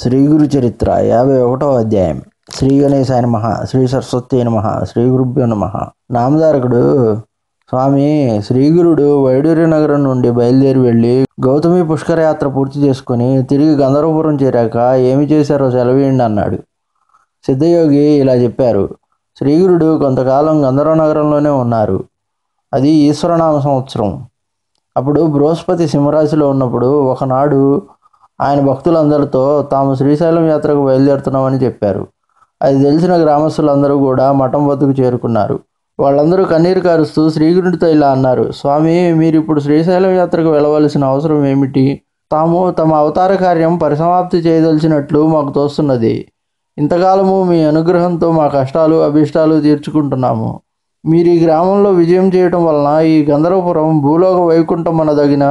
శ్రీ గురు చరిత్ర యాభై ఒకటో అధ్యాయం శ్రీ గణేశాయ నమ శ్రీ సరస్వతి నమ శ్రీ గురుభ్యో నమ నామధారకుడు స్వామి శ్రీగురుడు వైడూర్య నగరం నుండి బయలుదేరి వెళ్ళి గౌతమి పుష్కర యాత్ర పూర్తి చేసుకుని తిరిగి గంధర్వపురం చేరాక ఏమి చేశారో సెలవేయండి అన్నాడు సిద్ధయోగి ఇలా చెప్పారు శ్రీగురుడు కొంతకాలం గంధర్వ నగరంలోనే ఉన్నారు అది ఈశ్వరనామ సంవత్సరం అప్పుడు బృహస్పతి సింహరాశిలో ఉన్నప్పుడు ఒకనాడు ఆయన భక్తులందరితో తాము శ్రీశైలం యాత్రకు బయలుదేరుతున్నామని చెప్పారు అది తెలిసిన గ్రామస్తులందరూ కూడా మఠం వద్దకు చేరుకున్నారు వాళ్ళందరూ కన్నీరు కారుస్తూ శ్రీగురుడితో ఇలా అన్నారు స్వామి మీరు ఇప్పుడు శ్రీశైలం యాత్రకు వెళ్ళవలసిన అవసరం ఏమిటి తాము తమ అవతార కార్యం పరిసమాప్తి చేయదలిచినట్లు మాకు తోస్తున్నది ఇంతకాలము మీ అనుగ్రహంతో మా కష్టాలు అభిష్టాలు తీర్చుకుంటున్నాము మీరు ఈ గ్రామంలో విజయం చేయటం వలన ఈ గంధర్వపురం భూలోక వైకుంఠం అనదగిన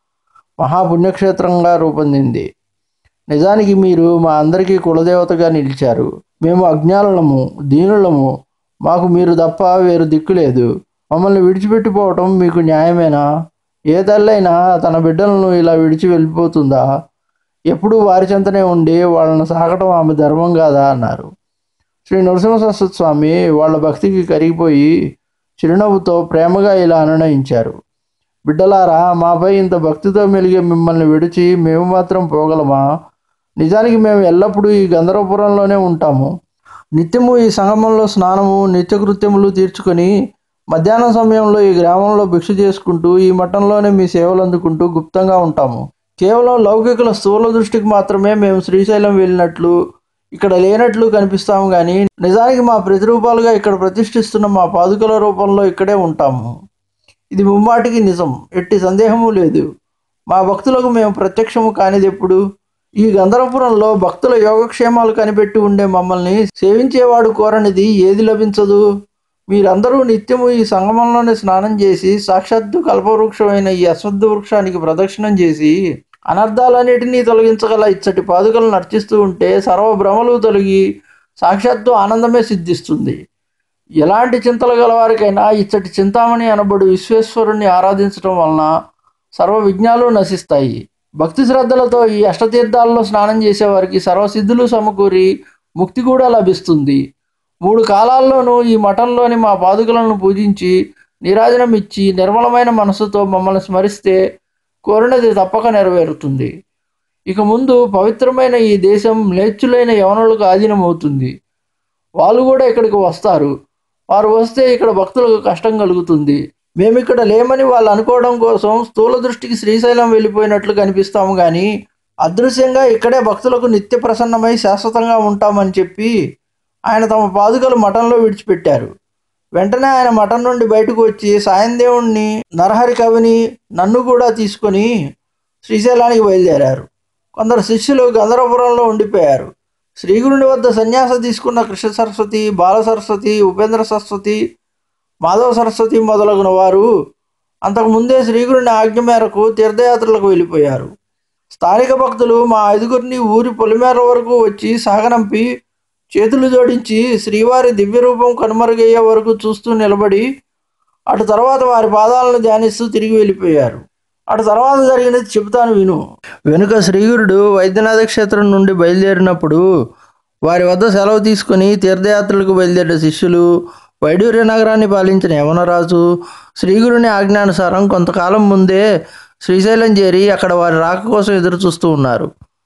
మహాపుణ్యక్షేత్రంగా రూపొందింది నిజానికి మీరు మా అందరికీ కులదేవతగా నిలిచారు మేము అజ్ఞానులము దీనులము మాకు మీరు తప్ప వేరు దిక్కు లేదు మమ్మల్ని విడిచిపెట్టిపోవటం మీకు న్యాయమేనా ఏ తల్లైనా తన బిడ్డలను ఇలా విడిచి వెళ్ళిపోతుందా ఎప్పుడూ వారి చెంతనే ఉండి వాళ్ళను సాగటం ఆమె ధర్మం కాదా అన్నారు శ్రీ నరసింహ సరస్వతి స్వామి వాళ్ళ భక్తికి కరిగిపోయి చిరునవ్వుతో ప్రేమగా ఇలా అనునయించారు బిడ్డలారా మాపై ఇంత భక్తితో మెలిగే మిమ్మల్ని విడిచి మేము మాత్రం పోగలమా నిజానికి మేము ఎల్లప్పుడూ ఈ గంధర్వపురంలోనే ఉంటాము నిత్యము ఈ సంగమంలో స్నానము నిత్యకృత్యములు తీర్చుకొని మధ్యాహ్నం సమయంలో ఈ గ్రామంలో భిక్ష చేసుకుంటూ ఈ మఠంలోనే మీ సేవలు అందుకుంటూ గుప్తంగా ఉంటాము కేవలం లౌకికుల స్థూల దృష్టికి మాత్రమే మేము శ్రీశైలం వెళ్ళినట్లు ఇక్కడ లేనట్లు కనిపిస్తాము కానీ నిజానికి మా ప్రతిరూపాలుగా ఇక్కడ ప్రతిష్ఠిస్తున్న మా పాదుకల రూపంలో ఇక్కడే ఉంటాము ఇది ముమ్మాటికి నిజం ఎట్టి సందేహము లేదు మా భక్తులకు మేము ప్రత్యక్షము కానిది ఎప్పుడు ఈ గంధర్వపురంలో భక్తుల యోగక్షేమాలు కనిపెట్టి ఉండే మమ్మల్ని సేవించేవాడు కోరనిది ఏది లభించదు మీరందరూ నిత్యము ఈ సంగమంలోనే స్నానం చేసి సాక్షాత్తు కల్పవృక్షమైన ఈ అశ్వద్ధ వృక్షానికి ప్రదక్షిణం చేసి అనర్థాలన్నిటినీ తొలగించగల ఇచ్చటి పాదుకలను అర్చిస్తూ ఉంటే సర్వభ్రమలు తొలగి సాక్షాత్తు ఆనందమే సిద్ధిస్తుంది ఎలాంటి చింతలు గలవారికైనా ఇచ్చటి చింతామణి అనబడు విశ్వేశ్వరుణ్ణి ఆరాధించడం వలన సర్వ విజ్ఞాలు నశిస్తాయి భక్తి శ్రద్ధలతో ఈ అష్టతీర్థాల్లో స్నానం చేసేవారికి సర్వసిద్ధులు సమకూరి ముక్తి కూడా లభిస్తుంది మూడు కాలాల్లోనూ ఈ మఠంలోని మా పాదుకలను పూజించి నీరాజనం ఇచ్చి నిర్మలమైన మనసుతో మమ్మల్ని స్మరిస్తే కోరినది తప్పక నెరవేరుతుంది ఇక ముందు పవిత్రమైన ఈ దేశం మ్లేచ్చులైన యవనులకు ఆధీనమవుతుంది వాళ్ళు కూడా ఇక్కడికి వస్తారు వారు వస్తే ఇక్కడ భక్తులకు కష్టం కలుగుతుంది మేము ఇక్కడ లేమని వాళ్ళు అనుకోవడం కోసం స్థూల దృష్టికి శ్రీశైలం వెళ్ళిపోయినట్లు కనిపిస్తాము కానీ అదృశ్యంగా ఇక్కడే భక్తులకు నిత్య ప్రసన్నమై శాశ్వతంగా ఉంటామని చెప్పి ఆయన తమ పాదుకలు మఠంలో విడిచిపెట్టారు వెంటనే ఆయన మఠం నుండి బయటకు వచ్చి సాయందేవుణ్ణి నరహరి కవిని నన్ను కూడా తీసుకొని శ్రీశైలానికి బయలుదేరారు కొందరు శిష్యులు గంధర్వపురంలో ఉండిపోయారు శ్రీగురుని వద్ద సన్యాస తీసుకున్న కృష్ణ సరస్వతి బాల సరస్వతి ఉపేంద్ర సరస్వతి మాధవ సరస్వతి మొదలగున వారు అంతకుముందే శ్రీగురుని ఆజ్ఞ మేరకు తీర్థయాత్రలకు వెళ్ళిపోయారు స్థానిక భక్తులు మా ఐదుగురిని ఊరి పొలిమేర వరకు వచ్చి సాగనంపి చేతులు జోడించి శ్రీవారి దివ్య రూపం కనుమరుగయ్యే వరకు చూస్తూ నిలబడి అటు తర్వాత వారి పాదాలను ధ్యానిస్తూ తిరిగి వెళ్ళిపోయారు అటు తర్వాత జరిగినది చెబుతాను విను వెనుక శ్రీగురుడు వైద్యనాథ క్షేత్రం నుండి బయలుదేరినప్పుడు వారి వద్ద సెలవు తీసుకుని తీర్థయాత్రలకు బయలుదేరిన శిష్యులు వైడూర్య నగరాన్ని పాలించిన యవనరాజు శ్రీగురుని ఆజ్ఞానుసారం కొంతకాలం ముందే శ్రీశైలం చేరి అక్కడ వారి రాక కోసం ఎదురు చూస్తూ ఉన్నారు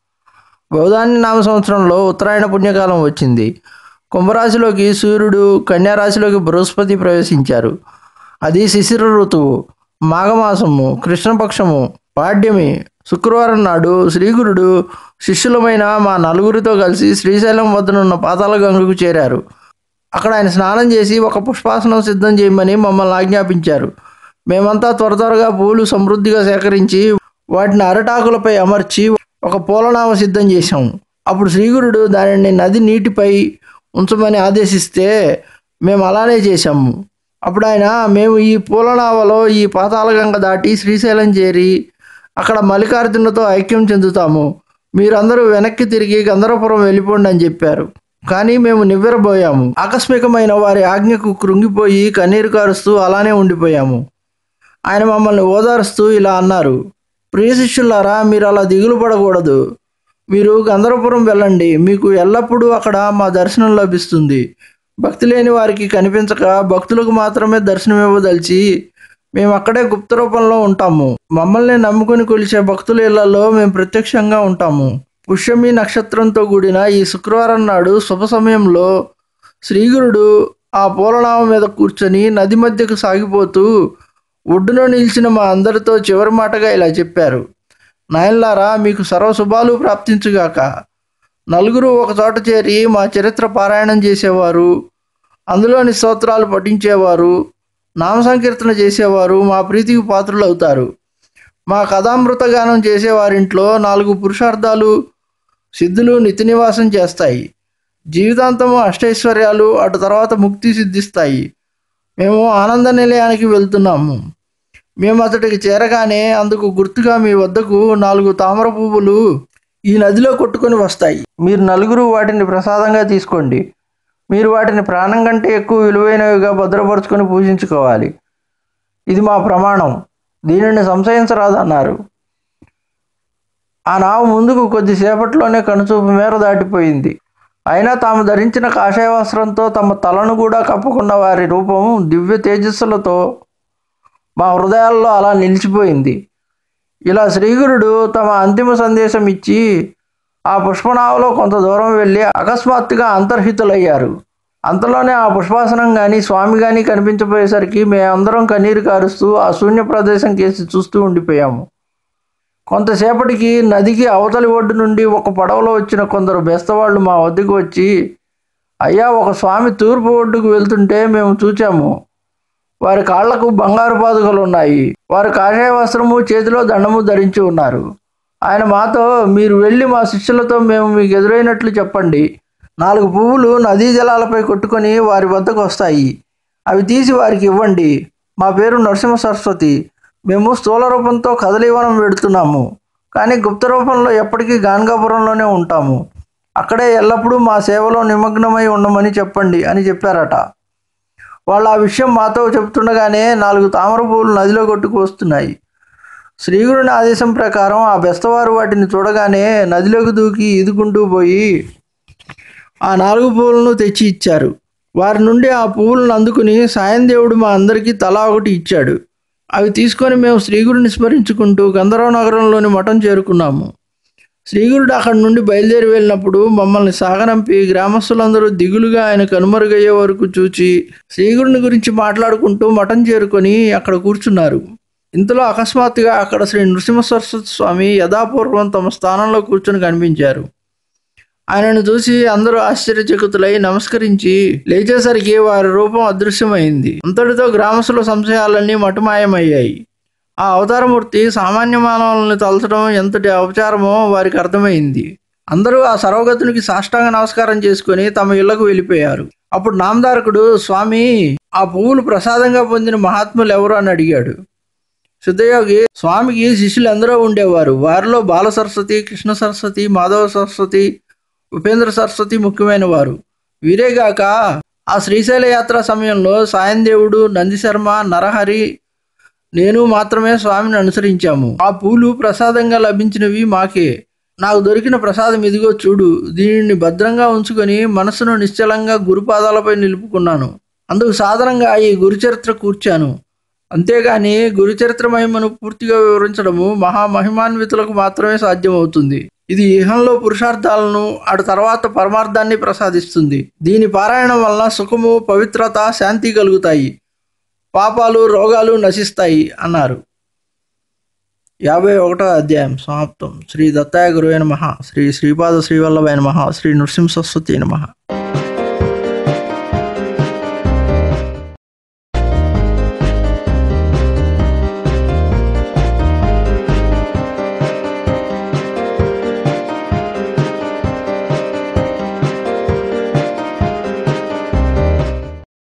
బౌధాన్ని నామ సంవత్సరంలో ఉత్తరాయణ పుణ్యకాలం వచ్చింది కుంభరాశిలోకి సూర్యుడు కన్యారాశిలోకి బృహస్పతి ప్రవేశించారు అది శిశిర ఋతువు మాఘమాసము కృష్ణపక్షము పాడ్యమి శుక్రవారం నాడు శ్రీగురుడు శిష్యులమైన మా నలుగురితో కలిసి శ్రీశైలం వద్దనున్న పాతాల గంగకు చేరారు అక్కడ ఆయన స్నానం చేసి ఒక పుష్పాసనం సిద్ధం చేయమని మమ్మల్ని ఆజ్ఞాపించారు మేమంతా త్వర త్వరగా పూలు సమృద్ధిగా సేకరించి వాటిని అరటాకులపై అమర్చి ఒక పూలనామ సిద్ధం చేశాము అప్పుడు శ్రీగురుడు దానిని నది నీటిపై ఉంచమని ఆదేశిస్తే మేము అలానే చేశాము అప్పుడు ఆయన మేము ఈ పూలనావలో ఈ పాతాళగంగ దాటి శ్రీశైలం చేరి అక్కడ మల్లికార్జునతో ఐక్యం చెందుతాము మీరందరూ వెనక్కి తిరిగి గంధర్వపురం వెళ్ళిపోండి అని చెప్పారు కానీ మేము నివ్వెరబోయాము ఆకస్మికమైన వారి ఆజ్ఞకు కృంగిపోయి కన్నీరు కారుస్తూ అలానే ఉండిపోయాము ఆయన మమ్మల్ని ఓదారుస్తూ ఇలా అన్నారు ప్రియ శిష్యులారా మీరు అలా దిగులు పడకూడదు మీరు గంధర్వపురం వెళ్ళండి మీకు ఎల్లప్పుడూ అక్కడ మా దర్శనం లభిస్తుంది భక్తి లేని వారికి కనిపించక భక్తులకు మాత్రమే దర్శనం ఇవ్వదలిచి మేము అక్కడే గుప్త రూపంలో ఉంటాము మమ్మల్ని నమ్ముకుని కొలిచే భక్తుల ఇళ్లలో మేము ప్రత్యక్షంగా ఉంటాము పుష్యమి నక్షత్రంతో కూడిన ఈ శుక్రవారం నాడు శుభ సమయంలో శ్రీగురుడు ఆ పూలనామ మీద కూర్చొని నది మధ్యకు సాగిపోతూ ఒడ్డున నిలిచిన మా అందరితో చివరి మాటగా ఇలా చెప్పారు నాయన్లారా మీకు సర్వశుభాలు ప్రాప్తించుగాక నలుగురు ఒక చోట చేరి మా చరిత్ర పారాయణం చేసేవారు అందులోని స్తోత్రాలు పఠించేవారు నామ సంకీర్తన చేసేవారు మా ప్రీతికి పాత్రులు అవుతారు మా కథామృత గానం చేసేవారింట్లో నాలుగు పురుషార్థాలు సిద్ధులు నిత్య నివాసం చేస్తాయి జీవితాంతము అష్టైశ్వర్యాలు అటు తర్వాత ముక్తి సిద్ధిస్తాయి మేము ఆనంద నిలయానికి వెళ్తున్నాము మేము అతడికి చేరగానే అందుకు గుర్తుగా మీ వద్దకు నాలుగు తామర పువ్వులు ఈ నదిలో కొట్టుకొని వస్తాయి మీరు నలుగురు వాటిని ప్రసాదంగా తీసుకోండి మీరు వాటిని ప్రాణం కంటే ఎక్కువ విలువైనవిగా భద్రపరుచుకొని పూజించుకోవాలి ఇది మా ప్రమాణం దీనిని సంశయించరాదన్నారు ఆ నావ ముందుకు కొద్దిసేపట్లోనే కనుచూపు మేర దాటిపోయింది అయినా తాము ధరించిన కాషాయ వస్త్రంతో తమ తలను కూడా కప్పుకున్న వారి రూపం దివ్య తేజస్సులతో మా హృదయాల్లో అలా నిలిచిపోయింది ఇలా శ్రీగురుడు తమ అంతిమ సందేశం ఇచ్చి ఆ పుష్పనావలో కొంత దూరం వెళ్ళి అకస్మాత్తుగా అంతర్హితులయ్యారు అంతలోనే ఆ పుష్పాసనం కానీ స్వామి కానీ కనిపించపోయేసరికి మేమందరం కన్నీరు కారుస్తూ ఆ శూన్య ప్రదేశం కేసి చూస్తూ ఉండిపోయాము కొంతసేపటికి నదికి అవతలి ఒడ్డు నుండి ఒక పడవలో వచ్చిన కొందరు బెస్తవాళ్ళు మా వద్దకు వచ్చి అయ్యా ఒక స్వామి తూర్పు ఒడ్డుకు వెళ్తుంటే మేము చూచాము వారి కాళ్లకు బంగారు పాదుకలు ఉన్నాయి వారు కాషాయ వస్త్రము చేతిలో దండము ధరించి ఉన్నారు ఆయన మాతో మీరు వెళ్ళి మా శిష్యులతో మేము మీకు ఎదురైనట్లు చెప్పండి నాలుగు పువ్వులు నదీ జలాలపై కొట్టుకొని వారి వద్దకు వస్తాయి అవి తీసి వారికి ఇవ్వండి మా పేరు నరసింహ సరస్వతి మేము స్థూల రూపంతో కదలీవనం వెడుతున్నాము కానీ గుప్త రూపంలో ఎప్పటికీ గాన్గాపురంలోనే ఉంటాము అక్కడే ఎల్లప్పుడూ మా సేవలో నిమగ్నమై ఉండమని చెప్పండి అని చెప్పారట వాళ్ళు ఆ విషయం మాతో చెప్తుండగానే నాలుగు తామర పువ్వులు నదిలో కొట్టుకు వస్తున్నాయి శ్రీగురుని ఆదేశం ప్రకారం ఆ బెస్తవారు వాటిని చూడగానే నదిలోకి దూకి ఈదుకుంటూ పోయి ఆ నాలుగు పువ్వులను తెచ్చి ఇచ్చారు వారి నుండి ఆ పువ్వులను అందుకుని సాయం దేవుడు మా అందరికీ తలా ఒకటి ఇచ్చాడు అవి తీసుకొని మేము శ్రీగురుని స్మరించుకుంటూ గంధర్వ నగరంలోని మఠం చేరుకున్నాము శ్రీగురుడు అక్కడి నుండి బయలుదేరి వెళ్ళినప్పుడు మమ్మల్ని సాగనంపి గ్రామస్తులందరూ దిగులుగా ఆయన కనుమరుగయ్యే వరకు చూచి శ్రీగురుని గురించి మాట్లాడుకుంటూ మఠం చేరుకొని అక్కడ కూర్చున్నారు ఇంతలో అకస్మాత్తుగా అక్కడ శ్రీ నృసింహ సరస్వతి స్వామి యథాపూర్వం తమ స్థానంలో కూర్చొని కనిపించారు ఆయనను చూసి అందరూ ఆశ్చర్యచకితులై నమస్కరించి లేచేసరికి వారి రూపం అదృశ్యమైంది అంతటితో గ్రామస్తుల సంశయాలన్నీ మటుమాయమయ్యాయి ఆ అవతారమూర్తి సామాన్య మానవులను తలచడం ఎంతటి అవచారమో వారికి అర్థమైంది అందరూ ఆ సర్వగతునికి సాష్టాంగ నమస్కారం చేసుకుని తమ ఇళ్లకు వెళ్ళిపోయారు అప్పుడు నామధారకుడు స్వామి ఆ పువ్వులు ప్రసాదంగా పొందిన మహాత్ములు ఎవరు అని అడిగాడు సిద్ధయోగి స్వామికి శిష్యులు ఎందరో ఉండేవారు వారిలో బాల సరస్వతి కృష్ణ సరస్వతి మాధవ సరస్వతి ఉపేంద్ర సరస్వతి ముఖ్యమైన వారు వీరేగాక ఆ శ్రీశైల యాత్ర సమయంలో సాయం దేవుడు నందిశర్మ నరహరి నేను మాత్రమే స్వామిని అనుసరించాము ఆ పూలు ప్రసాదంగా లభించినవి మాకే నాకు దొరికిన ప్రసాదం ఇదిగో చూడు దీనిని భద్రంగా ఉంచుకొని మనసును నిశ్చలంగా గురుపాదాలపై నిలుపుకున్నాను అందుకు సాధారణంగా ఈ గురుచరిత్ర కూర్చాను అంతేగాని గురుచరిత్ర మహిమను పూర్తిగా వివరించడము మహామహిమాన్వితులకు మాత్రమే సాధ్యమవుతుంది ఇది ఇహంలో పురుషార్థాలను అటు తర్వాత పరమార్థాన్ని ప్రసాదిస్తుంది దీని పారాయణం వలన సుఖము పవిత్రత శాంతి కలుగుతాయి పాపాలు రోగాలు నశిస్తాయి అన్నారు యాభై ఒకటో అధ్యాయం సమాప్తం శ్రీ దత్తాయ గురువైన మహా శ్రీ శ్రీపాద శ్రీవల్లభైన మహా శ్రీ నృసింహ సరస్వతి నమః